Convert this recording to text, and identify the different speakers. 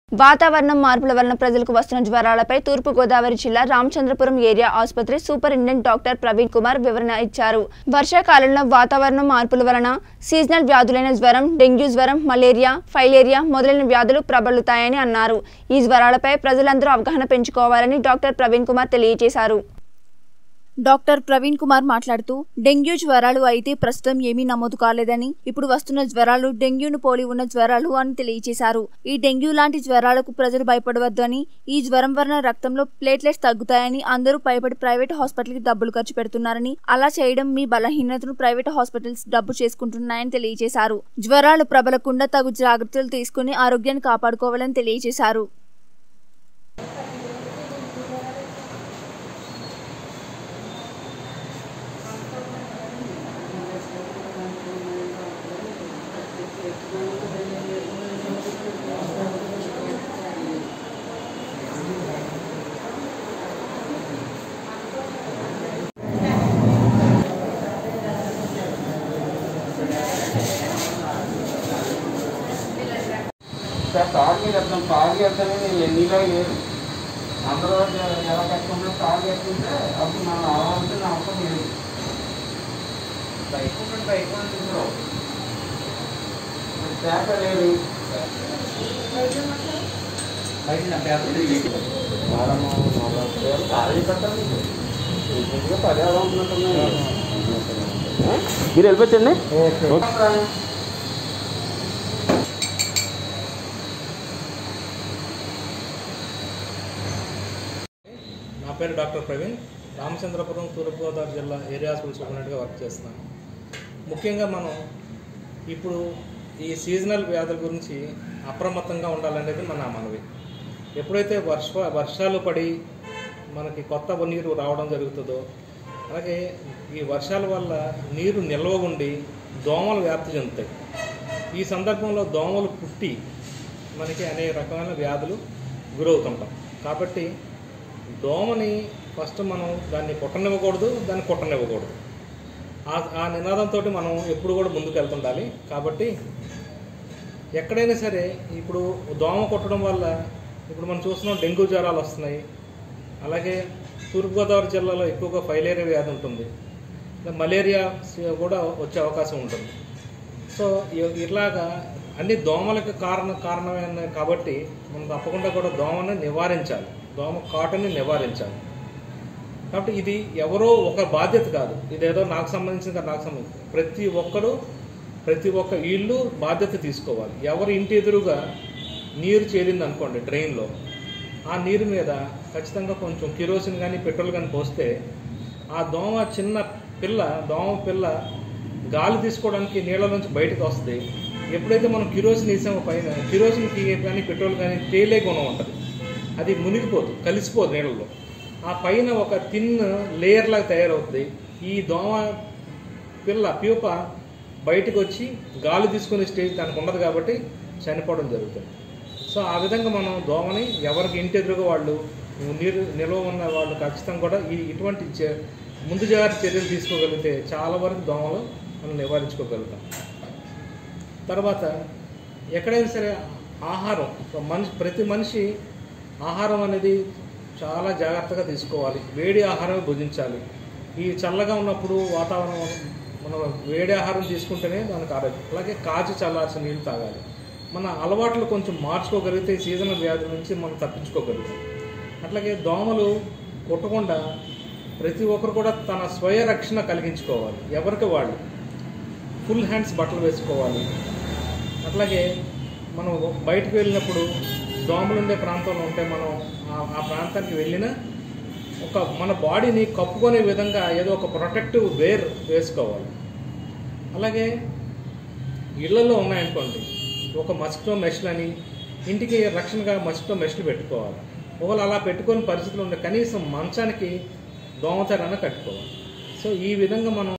Speaker 1: వాతావరణం మార్పుల వలన ప్రజలకు వస్తున్న జ్వరాలపై తూర్పుగోదావరి జిల్లా రామచంద్రపురం ఏరియా ఆసుపత్రి సూపరింటెండెంట్ డాక్టర్ ప్రవీణ్ కుమార్ వివరణ ఇచ్చారు వర్షాకాలంలో వాతావరణం మార్పుల వలన సీజనల్ వ్యాధులైన జ్వరం డెంగ్యూ జ్వరం మలేరియా ఫైలేరియా మొదలైన వ్యాధులు ప్రబలుతాయని అన్నారు ఈ జ్వరాలపై ప్రజలందరూ అవగాహన పెంచుకోవాలని డాక్టర్ ప్రవీణ్ కుమార్ తెలియజేశారు డాక్టర్ ప్రవీణ్ కుమార్ మాట్లాడుతూ డెంగ్యూ జ్వరాలు అయితే ప్రస్తుతం ఏమీ నమోదు కాలేదని ఇప్పుడు వస్తున్న జ్వరాలు డెంగ్యూను పోలి ఉన్న జ్వరాలు అని తెలియజేశారు ఈ డెంగ్యూ లాంటి జ్వరాలకు ప్రజలు భయపడవద్దు అని ఈ జ్వరం వలన రక్తంలో ప్లేట్లెట్స్ తగ్గుతాయని అందరూ భయపడి ప్రైవేట్ హాస్పిటల్కి డబ్బులు ఖర్చు పెడుతున్నారని అలా చేయడం మీ బలహీనతను ప్రైవేట్ హాస్పిటల్స్ డబ్బు చేసుకుంటున్నాయని తెలియజేశారు జ్వరాలు ప్రబలకుండా తగు జాగ్రత్తలు తీసుకుని ఆరోగ్యాన్ని కాపాడుకోవాలని తెలియజేశారు
Speaker 2: సార్ తాగి వెళ్తాం తాగి వెళ్తానే నేను ఎన్నిలో లేదు అందరూ ఎ- ఎలా కట్టుకుంటే తాగి వెళ్తుంటే అప్పుడు మనం అవ్వాల్సిన అవసరం లేదు బైక్ ఉంటే బైక్ ఇందులో శాఖ లేదు వారము, నాలుగు వేలు ఖాళీ కట్టాలి ఇంటిగా పర్యావరణం ఉంటున్నాయి మీరు వెళ్ళిపోవచ్చండి ఓకే
Speaker 3: నా పేరు డాక్టర్ ప్రవీణ్ రామచంద్రపురం తూర్పుగోదావరి జిల్లా ఏరియా హాస్పిటల్ సూపరింటెండెంట్గా వర్క్ చేస్తున్నాను ముఖ్యంగా మనం ఇప్పుడు ఈ సీజనల్ వ్యాధుల గురించి అప్రమత్తంగా ఉండాలనేది మన మనవి ఎప్పుడైతే వర్ష వర్షాలు పడి మనకి కొత్త నీరు రావడం జరుగుతుందో అలాగే ఈ వర్షాల వల్ల నీరు నిల్వ ఉండి దోమలు వ్యాప్తి చెందుతాయి ఈ సందర్భంలో దోమలు పుట్టి మనకి అనేక రకమైన వ్యాధులు గురవుతుంటాం కాబట్టి దోమని ఫస్ట్ మనం దాన్ని కొట్టనివ్వకూడదు దాన్ని కొట్టనివ్వకూడదు ఆ ఆ నినాదంతో మనం ఎప్పుడు కూడా ముందుకు వెళ్తుండాలి కాబట్టి ఎక్కడైనా సరే ఇప్పుడు దోమ కొట్టడం వల్ల ఇప్పుడు మనం చూస్తున్నాం డెంగ్యూ జ్వరాలు వస్తున్నాయి అలాగే తూర్పుగోదావరి జిల్లాలో ఎక్కువగా ఫైలేరియా వ్యాధి ఉంటుంది ఇంకా మలేరియా సి- కూడా వచ్చే అవకాశం ఉంటుంది సో ఇ- ఇలాగా అన్ని దోమలకు కారణ కారణమైన కాబట్టి మనం తప్పకుండా కూడా దోమని నివారించాలి దోమ కాటుని నివారించాలి కాబట్టి ఇది ఎవరో ఒక బాధ్యత కాదు ఇదేదో నాకు సంబంధించిన కాదు, నాకు సంబంధించి ప్రతి ఒక్కరు ప్రతి ఒక్క ఇల్లు బాధ్యత తీసుకోవాలి ఎవరి ఇంటి ఎదురుగా నీరు చేరింది అనుకోండి డ్రైన్లో ఆ నీరు మీద ఖచ్చితంగా కొంచెం కిరోసిన్ కానీ పెట్రోల్ కానీ పోస్తే ఆ దోమ చిన్న పిల్ల దోమ పిల్ల గాలి తీసుకోవడానికి నీళ్ళ నుంచి బయటకు వస్తుంది ఎప్పుడైతే మనం కిరోసిన్ వేసామో పైన కిరోసిన్కి కానీ పెట్రోల్ కానీ తేలే గుణం ఉంటుంది అది మునిగిపోదు కలిసిపోదు నీళ్ళలో ఆ పైన ఒక తిన్ లేయర్ లాగా తయారవుతుంది ఈ దోమ పిల్ల ప్యూప బయటకు వచ్చి గాలి తీసుకునే స్టేజ్ దానికి ఉండదు కాబట్టి చనిపోవడం జరుగుతుంది సో ఆ విధంగా మనం దోమని ఎవరికి ఇంటి ఎదురుగా వాళ్ళు నీరు నిల్వ ఉన్న వాళ్ళు ఖచ్చితంగా కూడా ఈ ఇటువంటి చే- ముందు జాగ్రత్త చర్యలు తీసుకోగలిగితే చాలా వరకు దోమలు మనం నివారించుకోగలుగుతాం తర్వాత ఎక్కడైనా సరే ఆహారం ఒక మనిషి ప్రతి మనిషి ఆహారం అనేది చాలా జాగ్రత్తగా తీసుకోవాలి వేడి ఆహారం భుజించాలి ఈ చల్లగా ఉన్నప్పుడు వాతావరణం మనం వేడి ఆహారం తీసుకుంటేనే దానికి ఆరోగ్యం అలాగే కాచి చల్లార్చిన నీళ్ళు తాగాలి మన అలవాట్లు కొంచెం మార్చుకోగలిగితే ఈ సీజనల్ వ్యాధుల నుంచి మనం తప్పించుకోగలుగుతాం అట్లాగే దోమలు కొట్టకుండా ప్రతి ఒక్కరు కూడా తన స్వయ రక్షణ కలిగించుకోవాలి ఎవరికి వాళ్ళు ఫుల్ హ్యాండ్స్ బట్టలు వేసుకోవాలి అట్లాగే మనం బయటకు వెళ్ళినప్పుడు దోమలు ఉండే ప్రాంతంలో ఉంటే మనం ఆ- ఆ ప్రాంతానికి వెళ్ళిన ఒక మన బాడీని కప్పుకునే విధంగా ఏదో ఒక ప్రొటెక్టివ్ వేర్ వేసుకోవాలి అలాగే ఇళ్లలో ఉన్నాయనుకోండి ఒక మస్కిటో మెష్లని ఇంటికి రక్షణగా మస్కిటో మెష్లు పెట్టుకోవాలి ఒకవేళ అలా పెట్టుకొని పరిస్థితులు ఉండే కనీసం మంచానికి దోమతెరన కట్టుకోవాలి సో ఈ విధంగా మనం